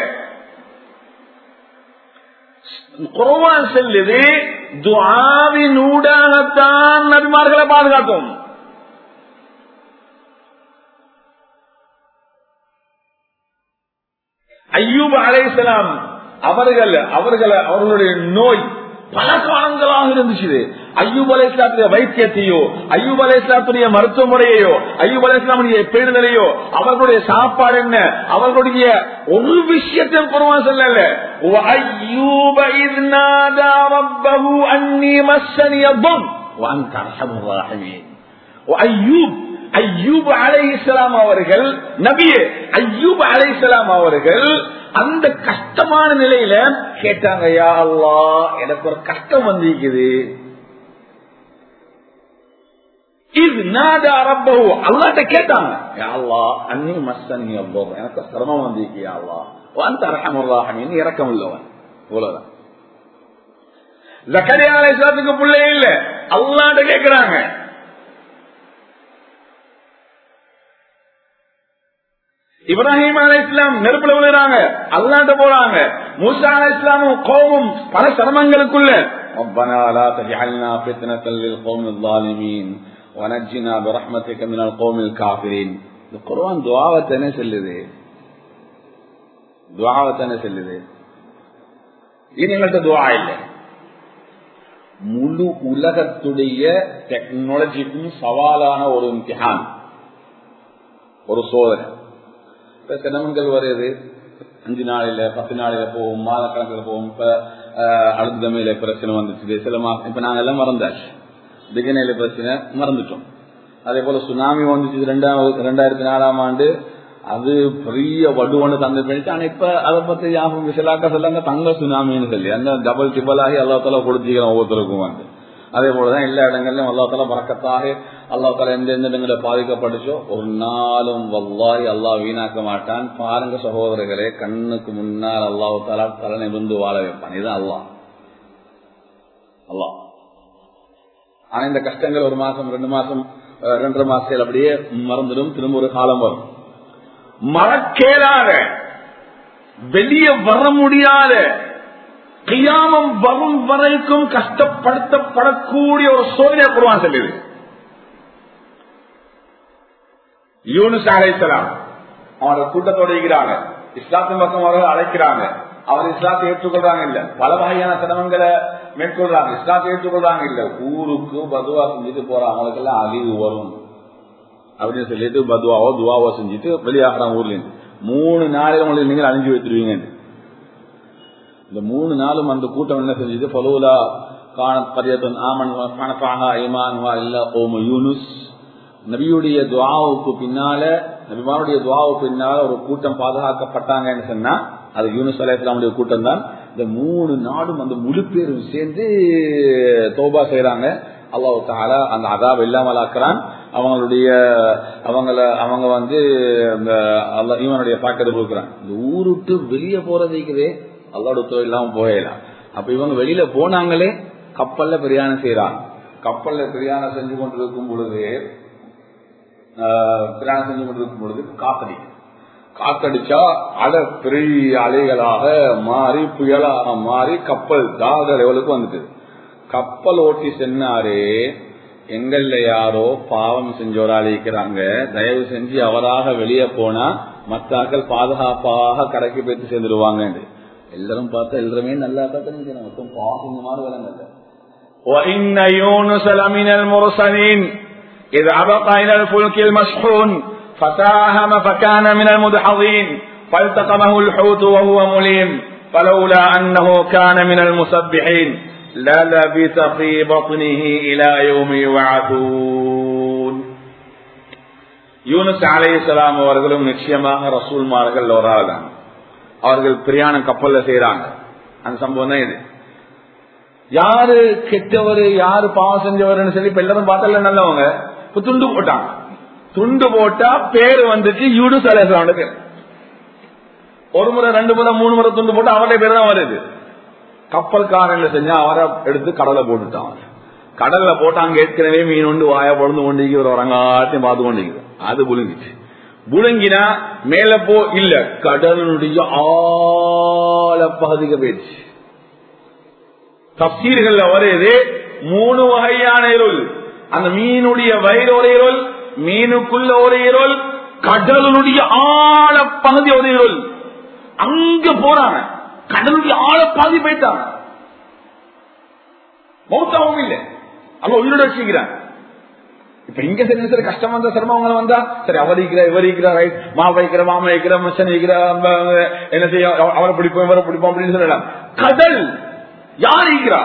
குரவான் செல்லுது துவாவின் ஊடாகத்தான் நபிமார்களை பாதுகாக்கும் ஐயூப் அலைசலாம் அவர்கள் அவர்களை அவர்களுடைய நோய் பல காலங்களாக இருந்துச்சு ஐயூப் அலைஸ்லாத்துடைய வைத்தியத்தையோ ஐயூப் அலைஸ்லாத்துடைய மருத்துவ முறையையோ ஐயூப் அலைஸ்லாமுடைய பேருதலையோ அவர்களுடைய சாப்பாடு என்ன அவர்களுடைய ஒரு விஷயத்தையும் குருவான் சொல்லல ஐயூப இத்நாதா ரப்பஹு அன்னி மஸ்ஸனி அத்தும் وأنت أرحم الراحمين وأيوب ஐயூப் அலை இஸ்லாம் அவர்கள் நபியே ஐயூப் அலை இஸ்லாம் அவர்கள் அந்த கஷ்டமான நிலையில கேட்டாங்க யா அல்லா எனக்கு ஒரு கஷ்டம் வந்திருக்குது இது நாடா ரப்பஹு அல்லாட்ட கேட்டாங்க யா அல்லா அன்னி மஸ்ஸனி அவ்வளோ எனக்கு சிரமம் வந்திருக்கு யா அல்லா அந்த அரஹமுல்லாஹின் இறக்கம் உள்ளவன் இவ்வளவுதான் ஜக்கரியா அலை இஸ்லாத்துக்கு பிள்ளை இல்ல அல்லாட்ட கேட்கிறாங்க இப்ராஹிம் அலை இஸ்லாம் நெருப்புல விழுறாங்க அல்லாட்ட போறாங்க மூசா அலை இஸ்லாமும் கோபம் பல சிரமங்களுக்குள்ள ربنا لا تجعلنا فتنة للقوم الظالمين ونجنا برحمتك من القوم الكافرين القرآن دعاوة என்ன சொல்லுது துவாவத்தை என்ன சொல்லுது இது எங்கள்கிட்ட துவா இல்லை முழு உலகத்துடைய டெக்னாலஜிக்கும் சவாலான ஒரு இம்திஹான் ஒரு சோதனை இப்ப சிரமங்கள் வருது அஞ்சு நாளில பத்து நாளில போவோம் மாத கணக்கில் போவோம் இப்ப அழுத்தமையில பிரச்சனை வந்துச்சு சில மாசம் இப்ப நாங்க எல்லாம் மறந்தாச்சு திகனையில பிரச்சனை மறந்துட்டோம் அதே போல சுனாமி வந்துச்சு ரெண்டாவது ரெண்டாயிரத்தி நாலாம் ஆண்டு அது பெரிய வடுவன்னு தந்து பண்ணிட்டு ஆனா இப்ப அதை பத்தி ஞாபகம் சிலாக்கா சொல்லாங்க தங்க சுனாமின்னு சொல்லி அந்த டபுள் டிபல் ஆகி அல்லா தலா கொடுத்துக்கிறோம் ஒவ்வொருத்தருக்கும் வந்து அதே போலதான் எல்லா இடங்கள்லயும் அல்லா தலா பறக்கத்தாக அல்லா தலா எந்த எந்த இடங்கள பாதிக்கப்பட்டுச்சோ ஒரு நாளும் வல்லாய் அல்லா வீணாக்க மாட்டான் பாருங்க சகோதரர்களே கண்ணுக்கு முன்னால் அல்லாஹு தலா தலை நிமிர்ந்து வாழ வைப்பான் இதுதான் அல்லாஹ் அல்லாஹ் ஆனா இந்த கஷ்டங்கள் ஒரு மாசம் ரெண்டு மாசம் ரெண்டரை மாசத்தில் அப்படியே மறந்துடும் திரும்ப ஒரு காலம் வரும் மறக்கேலாத வெளியே வர முடியாத கியாமம் வரும் வரைக்கும் கஷ்டப்படுத்தப்படக்கூடிய ஒரு சோதனை குருவான் சொல்லுது யூனுஸ் அழைக்கலாம் அவனோட கூட்டத்தோடு இருக்கிறாங்க இஸ்லாத்தின் பக்கம் அவர்கள் அழைக்கிறாங்க அவர் இஸ்லாத்தை ஏற்றுக்கொள்றாங்க இல்ல பல வகையான சிரமங்களை மேற்கொள்றாங்க இஸ்லாத்தை ஏற்றுக்கொள்றாங்க இல்ல ஊருக்கு பதுவா செஞ்சுட்டு போற அவங்களுக்கு எல்லாம் அழிவு வரும் அப்படின்னு சொல்லிட்டு பதுவாவோ துவாவோ செஞ்சுட்டு வெளியாகிறாங்க ஊர்ல இருந்து மூணு நாளைக்கு உங்களுக்கு நீங்கள் அழிஞ்சு வைத்துருவீங்க இந்த மூணு நாளும் அந்த கூட்டம் என்ன செஞ்சது பலூலா காணத் பரியத்தன் ஆமன் கணக்காக ஐமான் இல்ல ஓம யூனுஸ் நபியுடைய துவாவுக்கு பின்னால நபிமானுடைய துவாவுக்கு பின்னால ஒரு கூட்டம் பாதுகாக்கப்பட்டாங்கன்னு சொன்னா அது யூனுஸ் அலி இஸ்லாமுடைய கூட்டம் தான் இந்த மூணு நாடும் அந்த முழு பேரும் சேர்ந்து தோபா செய்யறாங்க அல்லாஹு தாலா அந்த அதாப் இல்லாமல் ஆக்குறான் அவங்களுடைய அவங்கள அவங்க வந்து இந்த அல்ல இவனுடைய பாக்கெட் கொடுக்குறான் இந்த ஊருட்டு வெளியே போறதுக்குதே அல்லாட உத்தரவு இல்லாம போயிடலாம் அப்ப இவங்க வெளியில போனாங்களே கப்பல்ல பிரயாணம் செய்யறாங்க கப்பல்ல பிரயாணம் செஞ்சு கொண்டிருக்கும் பொழுது பிரயாணம் செஞ்சு கொண்டிருக்கும் பொழுது காத்தடிக்கும் காத்தடிச்சா அலை பெரிய அலைகளாக மாறி புயலாக மாறி கப்பல் தாக லெவலுக்கு வந்துட்டு கப்பல் ஓட்டி சென்னாரு எங்கள்ல யாரோ பாவம் செஞ்சோரால் இருக்கிறாங்க தயவு செஞ்சு அவராக வெளியே போனா மத்தாக்கள் பாதுகாப்பாக கரைக்கு போயிட்டு சேர்ந்துருவாங்க எல்லாரும் பார்த்தா எல்லாருமே நல்லா தான் மொத்தம் பாவம் மாதிரி விளங்கல وإن يونس لمن المرسلين إذ أبق إلى الفلك المشحون فساهم فكان من المدحضين فالتقمه الحوت وهو مليم فلولا أنه كان من المسبحين للبث في بطنه إلى يوم يبعثون யூனுஸ் அலை இஸ்லாம் அவர்களும் நிச்சயமாக ரசூல்மார்கள் ஒரு ஆள் தான் அவர்கள் பிரியாணம் கப்பல்ல செய்யறாங்க அந்த சம்பவம் தான் இது யாரு கெட்டவர் யாரு பாவம் செஞ்சவர்னு சொல்லி இப்ப எல்லாரும் பார்த்தல நல்லவங்க இப்ப துண்டு போட்டாங்க துண்டு போட்டா பேரு வந்துச்சு யூனுஸ் அலை இஸ்லாம் பேர் ஒரு முறை ரெண்டு முறை மூணு முறை துண்டு போட்டு அவருடைய பேர் தான் வருது கப்பல்காரன் செஞ்சா அவரை எடுத்து கடலை போட்டுட்டான் கடல்ல போட்டாங்க ஏற்கனவே மீன் ஒன்று வாய பொழுது கொண்டிருக்கு ஒரு உரங்காட்டையும் பார்த்து கொண்டிருக்கு அது புழுங்கிச்சு புழுங்கினா மேல போ இல்ல கடலுடைய ஆழ பகுதிக்கு போயிடுச்சு தப்சீர்கள்ல வருது மூணு வகையான இருள் அந்த மீனுடைய வயிறு ஒரு இருள் மீனுக்குள்ள ஒரு இருள் கடலுடைய ஆழ பகுதி ஒரு இருள் அங்க போறாங்க கடலுடைய ஆழ பாதி போயிட்டாங்க மௌத்தாவும் இல்லை அவன் உயிரோட வச்சுக்கிறான் இப்ப இங்க சரி சரி கஷ்டம் வந்தா சிரமம் வந்தா சரி அவர் இருக்கிற இவர் இருக்கிற ரைட் மா வைக்கிற மாமா வைக்கிற மச்சன் வைக்கிற என்ன செய்ய அவரை பிடிப்போம் இவரை பிடிப்போம் அப்படின்னு சொல்லலாம் கடல் யார் இருக்கிறா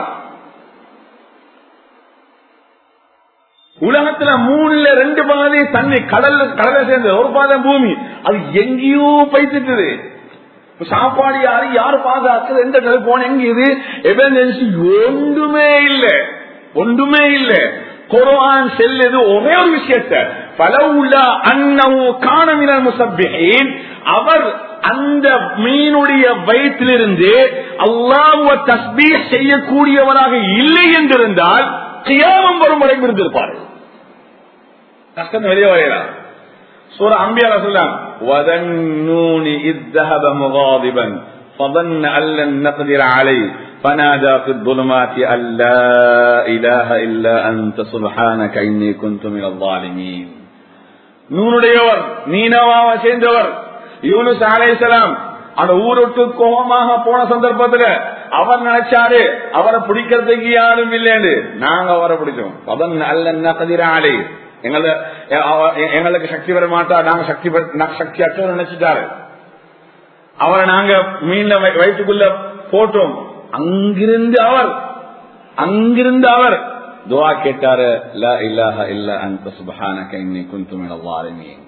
உலகத்துல மூணுல ரெண்டு பாதை தண்ணி கடல் கடலை சேர்ந்து ஒரு பாதை பூமி அது எங்கேயோ பைத்துட்டுது சாப்பாடு யாரு யாரு பாதுகாக்குது எந்த கடல் போன எங்க இது எமர்ஜென்சி ஒன்றுமே இல்லை ஒன்றுமே இல்லை குரான் செல்லுது ஒரே ஒரு விஷயத்த பலவுள்ள அன்னவு காணமினர் முசப்பின் அவர் அந்த மீனுடைய வயிற்றிலிருந்து அல்லாஹுவ தஸ்பீ செய்யக்கூடியவராக இல்லை என்றிருந்தால் கியாமம் வரும் வரை இருந்திருப்பார்கள் கஷ்டம் வெளியே வரையலாம் سورة أنبياء رسول الله وذنون إذ ذهب مغاضبا فظن أن لن نقدر عليه فنادى في الظلمات أن لا إله إلا أنت سبحانك إني كنت من الظالمين நூனுடையவர் நீனவாவை சேர்ந்தவர் யூனுஸ் அலைசலாம் அந்த ஊருக்கு கோபமாக போன சந்தர்ப்பத்தில் அவர் நினைச்சாரு அவரை பிடிக்கிறதுக்கு யாரும் இல்லைன்னு நாங்க அவரை பிடிச்சோம் பதன் அல்ல கதிராளே எங்களை எங்களுக்கு சக்தி வர மாட்டா நாங்க சக்தி சக்தி அற்றவர் நினைச்சிட்டாரு அவரை நாங்க மீன்ல வயிற்றுக்குள்ள போட்டோம் அங்கிருந்து அவர் அங்கிருந்து அவர் துவா கேட்டாரு லா இல்லாஹ இல்ல அந்த சுபஹானக இன்னி குந்து மினல் ஸாலிமீன்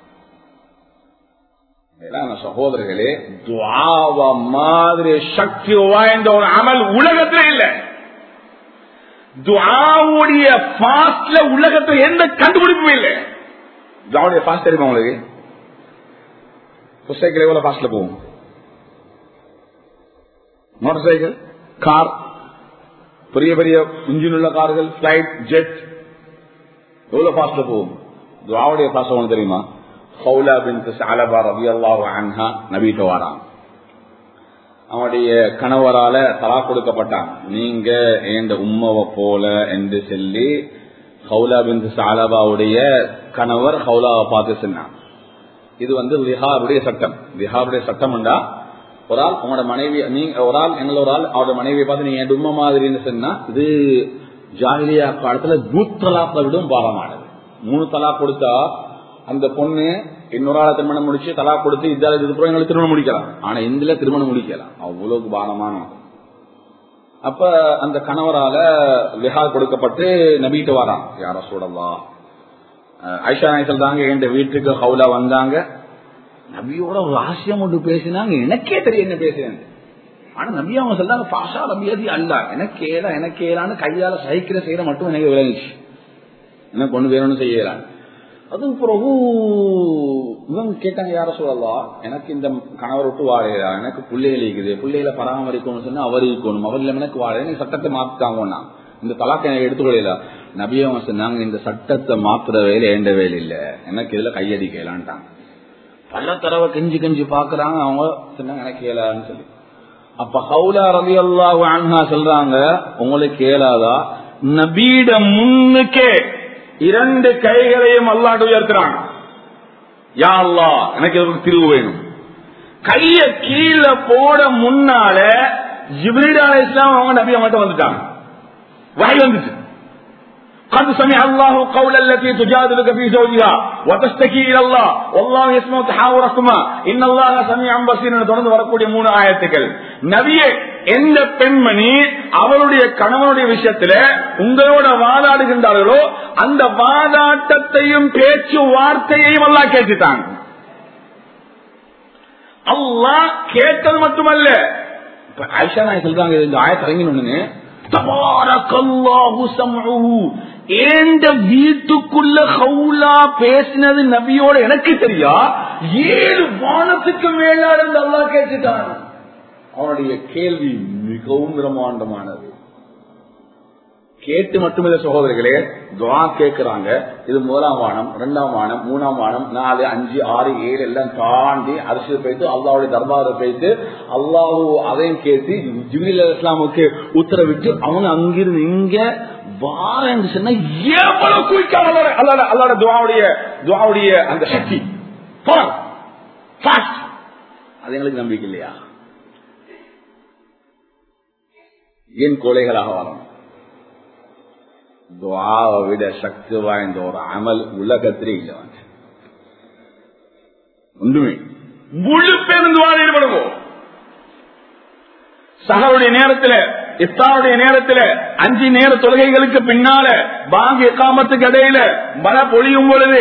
மேலான சகோதரர்களே துவாவ மாதிரி சக்தி வாய்ந்த ஒரு அமல் உலகத்துல இல்ல துவாவுடைய பாஸ்ட்ல உலகத்துல எந்த கண்டுபிடிப்பும் இல்லை துவாவுடைய பாஸ்ட் தெரியுமா உங்களுக்கு சைக்கிள் எவ்வளவு பாஸ்ட்ல போகும் மோட்டார் சைக்கிள் கார் பெரிய பெரிய இன்ஜின் உள்ள கார்கள் பிளைட் ஜெட் எவ்வளவு பாஸ்ட்ல போகும் துவாவுடைய பாஸ்ட் உங்களுக்கு தெரியுமா ஹவுலா பின் அலபா ரவி அல்லாஹ் அன்ஹா நபீட்ட வாரான் அவனுடைய கணவரால தலா கொடுக்கப்பட்டான் நீங்க எந்த உம்மவை போல என்று சொல்லி ஹவுலா பின் சாலபாவுடைய கணவர் ஹவுலாவை பார்த்து சொன்னான் இது வந்து லிஹாருடைய சட்டம் லிஹாருடைய சட்டம் உண்டா ஒரு ஆள் உங்களோட மனைவி நீங்க ஒரு ஆள் எங்களை ஒரு ஆள் அவரோட மனைவியை பார்த்து நீங்க என் உண்மை மாதிரின்னு சொன்னா இது ஜாகிலியா காலத்துல நூத்தலாப்பை விடும் பாரமானது மூணு தலா கொடுத்தா அந்த பொண்ணு இன்னொரு ஆளை திருமணம் முடிச்சு தலா கொடுத்து இதால இதுக்கப்புறம் எங்களுக்கு திருமணம் முடிக்கலாம் ஆனா இந்துல திருமணம் முடிக்கலாம் அவ்வளவு பாரமான அப்ப அந்த கணவரால விஹார் கொடுக்கப்பட்டு நபிட்டு வரான் யார சூழலாம் ஐஷா நாயசல் தாங்க என் வீட்டுக்கு ஹவுலா வந்தாங்க நபியோட ஒரு ஆசியம் ஒன்று பேசினாங்க எனக்கே தெரியும் என்ன பேசுறேன் ஆனா நபி அவங்க சொல்றாங்க பாஷா நபியதி அல்ல எனக்கேலா எனக்கேலான்னு கையால சைக்கிற செய்யற மட்டும் எனக்கு விளங்குச்சு எனக்கு ஒண்ணு வேணும்னு செய்யலாம் அதுக்கு பிறகு இவங்க கேட்டாங்க யார சொல்லலாம் எனக்கு இந்த கணவர் விட்டு வாழையா எனக்கு பிள்ளைகள் இருக்குது பிள்ளைகளை பராமரிக்கணும்னு சொன்னா அவர் இருக்கணும் அவர் இல்லாம எனக்கு வாழ எனக்கு சட்டத்தை மாத்தாங்கன்னா இந்த தலாக்க எனக்கு எடுத்துக்கொள்ள நபி அவங்க சொன்னாங்க இந்த சட்டத்தை மாத்துற வேலை ஏண்ட வேலை இல்ல எனக்கு இதுல கையடிக்கலான்ட்டாங்க பல தடவை கெஞ்சி கெஞ்சி பாக்குறாங்க அவங்க சொன்னாங்க எனக்கு கேளான்னு சொல்லி அப்ப ஹவுலா ரவி அல்லாஹ் அன்ஹா சொல்றாங்க உங்களுக்கு கேளாதா நபீட முன்னுக்கே இரண்டு கைகளையும் அல்லாண்டு உயர்த்துறாங்க யா அல்லா எனக்கு எதுக்கு திருவு வேணும் கைய கீழே போட முன்னால ஜிப்ரீல் அலை இஸ்லாம் அவங்க நபி அவங்கள்ட்ட வந்துட்டாங்க வாய் வந்துச்சு قد سمع الله قول التي تجادلك في زوجها وتشتكي الى الله والله يسمع تحاوركما ان الله سميع بصير தொடர்ந்து வரக்கூடிய மூணு ஆயத்துக்கள் நபியே எந்த பெண்மணி அவளுடைய கணவனுடைய விஷயத்துல உங்களோட வாதாடுகின்றார்களோ அந்த வாதாட்டத்தையும் பேச்சு வார்த்தையையும் எல்லாம் கேட்டுட்டாங்க அல்லாஹ் கேட்டது மட்டுமல்ல ஐஷா நாய் சொல்றாங்க இந்த ஆயத்தை இறங்கினு ஏண்ட வீட்டுக்குள்ள ஹவுலா பேசினது நபியோட எனக்கு தெரியா ஏழு வானத்துக்கு மேல இருந்து அல்லா கேட்டுட்டான் அவனுடைய கேள்வி மிகவும் பிரம்மாண்டமானது கேட்டு மட்டுமில்ல சகோதரர்களே துவா கேட்கிறாங்க இது முதலாம் வானம் இரண்டாம் வானம் மூணாம் வானம் நாலு அஞ்சு ஆறு ஏழு எல்லாம் தாண்டி அரசு போயிட்டு அல்லாவுடைய தர்பாரை போயிட்டு அல்லாஹூ அதையும் கேட்டு ஜிபில் இஸ்லாமுக்கு உத்தரவிட்டு அவங்க அங்கிருந்து இங்க வாரன்னு சொன்னா எவ்வளவு குயிக்காக அல்லாட அல்லாட துவாவுடைய துவாவுடைய அந்த சக்தி அது எங்களுக்கு நம்பிக்கை இல்லையா ஏன் கோழைகளாக வரணும் துவாவை விட சக்தி வாய்ந்த ஒரு அமல் உலகத்திலே இல்லை வந்து ஒன்றுமே முழு பேரும் துவாவில் ஈடுபடுவோம் சகருடைய நேரத்தில் இஃப்தாருடைய நேரத்தில் அஞ்சு நேர தொழுகைகளுக்கு பின்னால பாங்க காமத்துக்கு இடையில மழை பொழியும் பொழுது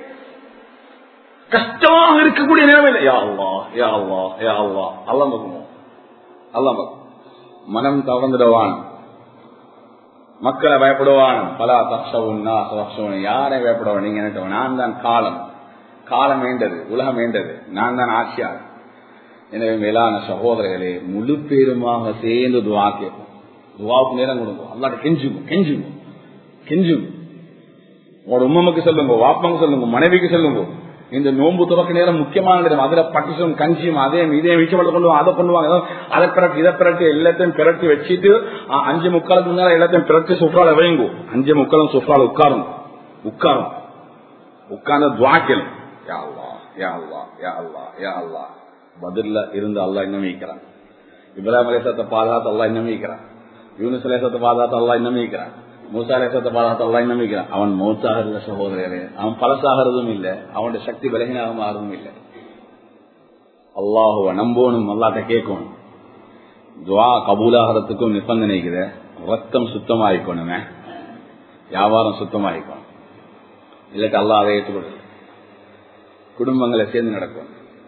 கஷ்டமாக இருக்கக்கூடிய நிலைமையில யா அல்லா யா அல்லா யா அல்லா அல்லா பக்குமோ அல்லா பக்கம் மனம் தவறந்துடுவான் மக்களை பயப்படுவான் பலா தக்ஷவுன்னா தக்ஷவுன் யாரை பயப்படுவான் நீங்க என்ன நான் தான் காலம் காலம் வேண்டது உலகம் வேண்டது நான் தான் ஆட்சியார் எனவே மேலான சகோதரர்களே முழு பேருமாக சேர்ந்து துவா கேட்போம் துவாவுக்கு நேரம் கொடுக்கும் அல்லாட்ட கெஞ்சுங்க கெஞ்சுங்க கெஞ்சுங்க உங்களோட உம்மக்கு சொல்லுங்க வாப்பாங்க சொல்லுங்க மனைவிக்கு சொல்லுங்க இந்த நோன்பு துறக்க நேரம் முக்கியமான நேரம் அதுல பட்டிசம் கஞ்சியும் அதே இதே வீச்சப்பட்ட கொண்டு அதை பண்ணுவாங்க அதை பிறட்டு இதை பிறட்டு எல்லாத்தையும் பிறட்டி வச்சுட்டு அஞ்சு முக்காலுக்கு முன்னால எல்லாத்தையும் பிறட்டி சுற்றால வைங்கோ அஞ்சு முக்காலும் சுற்றால உட்காரும் உட்காரும் உட்கார்ந்து துவாக்கலும் யா அல்லா யா அல்லா யா அல்லா யா அல்லா பதில்ல இருந்து அல்லா இன்னும் வைக்கிறான் இப்ராஹிம் அலேசத்தை பாதுகாத்து அல்லா இன்னும் வைக்கிறான் யூனிஸ் அலேசத்தை பாதுகாத்து அல்லா இன்னும் வைக்கிறான் மூசா அலேசத்தை பாதுகாத்து அல்லா இன்னும் வைக்கிறான் அவன் மௌத்தாகிறத சகோதரரே அவன் பழசாகிறதும் இல்லை அவனுடைய சக்தி விலகினாக மாறதும் இல்லை அல்லாஹுவ நம்போனும் அல்லாட்ட கேட்கணும் துவா கபூலாகிறதுக்கும் நிபந்தனைக்குத ரத்தம் சுத்தமாயிக்கணுமே வியாபாரம் சுத்தமாயிக்கணும் இல்லாட்டி அல்லா அதை ஏற்றுக்கொள்ள குடும்பங்களை சேர்ந்து நடக்கும்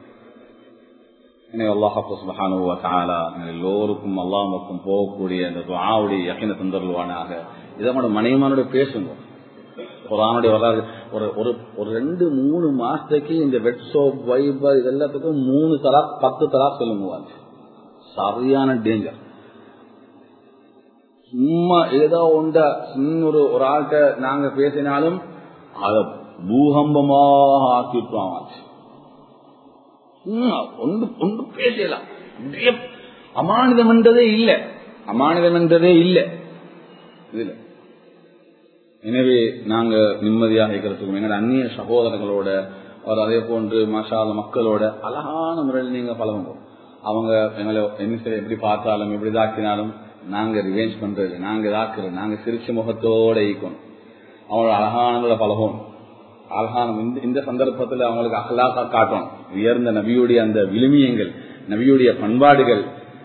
எனவே அல்லாஹு சுபஹானுவ தாலா எல்லோருக்கும் அல்லாமக்கும் போகக்கூடிய அந்த துவாவுடைய யக்கின தந்தருவானாக இதை நம்ம மனைவிமானோட பேசுங்க குரானுடைய வரலாறு ஒரு ஒரு ஒரு ரெண்டு மூணு மாசத்துக்கு இந்த வெட் சோப் வைபர் இது எல்லாத்துக்கும் மூணு தலா பத்து தலா சொல்லுங்க சரியான டேஞ்சர் சும்மா ஏதோ உண்ட இன்னொரு ஒரு ஆள்கிட்ட நாங்க பேசினாலும் அத பூகம்பமாக ஆக்கிட்டுவாங்க ஒன்று ஒன்று பேசலாம் அமானிதம் என்றதே இல்ல அமானிதம் என்றதே இல்ல இதுல எனவே நாங்க நிம்மதியாக இருக்கிறதுக்கும் எங்களோட அந்நிய சகோதரர்களோட அவர் அதே போன்று மசால மக்களோட அழகான முறையில் நீங்க பழகுங்க அவங்க எங்களை என்ன எப்படி பார்த்தாலும் எப்படி தாக்கினாலும் நாங்க ரிவேஞ்ச் பண்றது நாங்க இதாக்குறது நாங்க சிரிச்ச முகத்தோட ஈக்கணும் அவங்களோட அழகானங்களை பழகணும் அழகான இந்த இந்த சந்தர்ப்பத்தில் அவங்களுக்கு அகலாக்கா காட்டணும் உயர்ந்த நபியுடைய அந்த விழுமியங்கள் நபியுடைய பண்பாடுகள்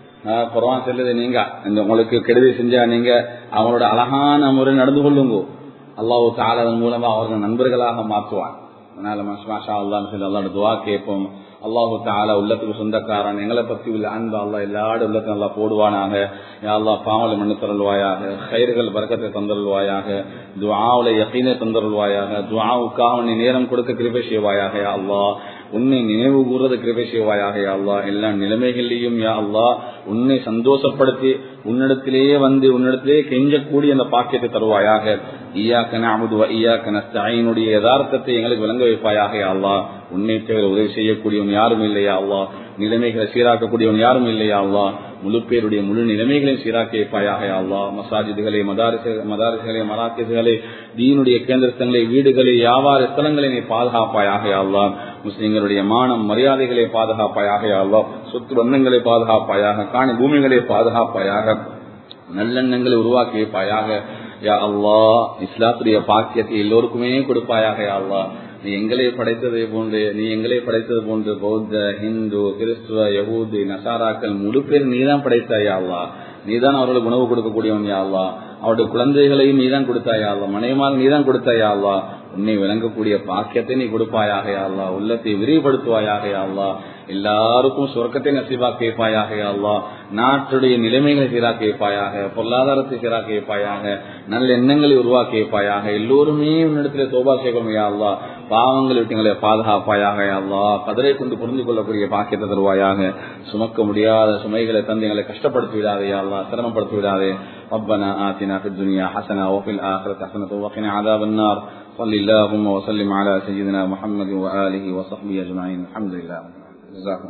குரான் செல்லுது நீங்க இந்த உங்களுக்கு கெடுதி செஞ்சா நீங்க அவங்களோட அழகான முறை நடந்து கொள்ளுங்க அல்லாஹு தாளதன் மூலமா அவர்கள் நண்பர்களாக மாற்றுவான் அதனால மாஷா அல்லா சொல்லி அல்லாட துவா கேட்போம் அல்லாஹு தாலா உள்ளத்துக்கு சொந்தக்காரன் எங்களை பத்தி உள்ள அன்பு அல்லா எல்லாரும் உள்ளத்தையும் நல்லா போடுவானாக யாழ்லா பாவலை மண்ணு தருள்வாயாக கயிறுகள் பறக்கத்தை தந்தருள்வாயாக துவாவுல யக்கீனை தந்தருள்வாயாக துவாவுக்காக நீ நேரம் கொடுக்க கிருபை செய்வாயாக யா அல்லா உன்னை நினைவு கூறுறது கிருபை செய்வாயாக யா அல்லா எல்லா நிலைமைகளையும் யா அல்லா உன்னை சந்தோஷப்படுத்தி உன்னிடத்திலேயே வந்து உன்னிடத்திலேயே கெஞ்சக்கூடிய அந்த பாக்கியத்தை தருவாயாக ஈயாக்கன அமுதுவ ஈயாக்கன ஸ்தாயினுடைய யதார்த்தத்தை எங்களுக்கு விளங்க வைப்பாயாக யா அல்லா உன்னை தவிர உதவி செய்யக்கூடியவன் யாரும் இல்லையா அல்லா நிலைமைகளை சீராக்கக்கூடியவன் யாரும் இல்லையா அல்லா முழு பேருடைய முழு நிலைமைகளையும் சீராக்கி வைப்பாயாக அல்லா மசாஜிதுகளை மதாரிச மதாரிசுகளை மராக்கிசுகளை தீனுடைய கேந்திரத்தங்களை வீடுகளை வியாபார ஸ்தலங்களை நீ பாதுகாப்பாயாக அல்லா முஸ்லிம்களுடைய மானம் மரியாதைகளை பாதுகாப்பாயாக அல்லா சொத்து பந்தங்களை பாதுகாப்பாயாக காணி பூமிகளை பாதுகாப்பாயாக நல்லெண்ணங்களை உருவாக்கி வைப்பாயாக யா அல்லா இஸ்லாத்துடைய பாக்கியத்தை எல்லோருக்குமே கொடுப்பாயாக யா அல்லா நீ எங்களை படைத்ததை போன்று நீ எங்களை படைத்தது போன்று பௌத்த ஹிந்து கிறிஸ்துவ யகூது நசாராக்கள் முழு பேர் நீதான் படைத்தாயா அல்லா நீதான் அவர்களுக்கு உணவு கொடுக்கக்கூடியவன் யாழ்லா அவருடைய குழந்தைகளையும் நீதான் கொடுத்தாயா அல்லா மனைவிமாக நீதான் கொடுத்தாயா அல்லா உன்னை விளங்கக்கூடிய பாக்கியத்தை நீ கொடுப்பாயாக அல்லா உள்ளத்தை விரிவுபடுத்துவாயாக அல்லா எல்லாருக்கும் சொர்க்கத்தை நசிவாக்கி வைப்பாயாக அல்லா நாட்டுடைய நிலைமைகளை சீராக்கி வைப்பாயாக பொருளாதாரத்தை சீராக்கி வைப்பாயாக நல்ல எண்ணங்களை உருவாக்கி வைப்பாயாக எல்லோருமே உன்னிடத்துல சோபா சேகமையா அல்லா பாவங்களை விட்டு எங்களை பாதுகாப்பாயாக அல்லா கதிரை கொண்டு புரிந்து கொள்ளக்கூடிய பாக்கியத்தை தருவாயாக சுமக்க முடியாத சுமைகளை தந்து எங்களை கஷ்டப்படுத்தி விடாதே அல்லா சிரமப்படுத்தி விடாதே ربنا آتنا في الدنيا حسنة وفي الآخرة حسنة وقنا عذاب النار صل اللهم وسلم على سيدنا محمد وآله وصحبه أجمعين الحمد لله جزاكم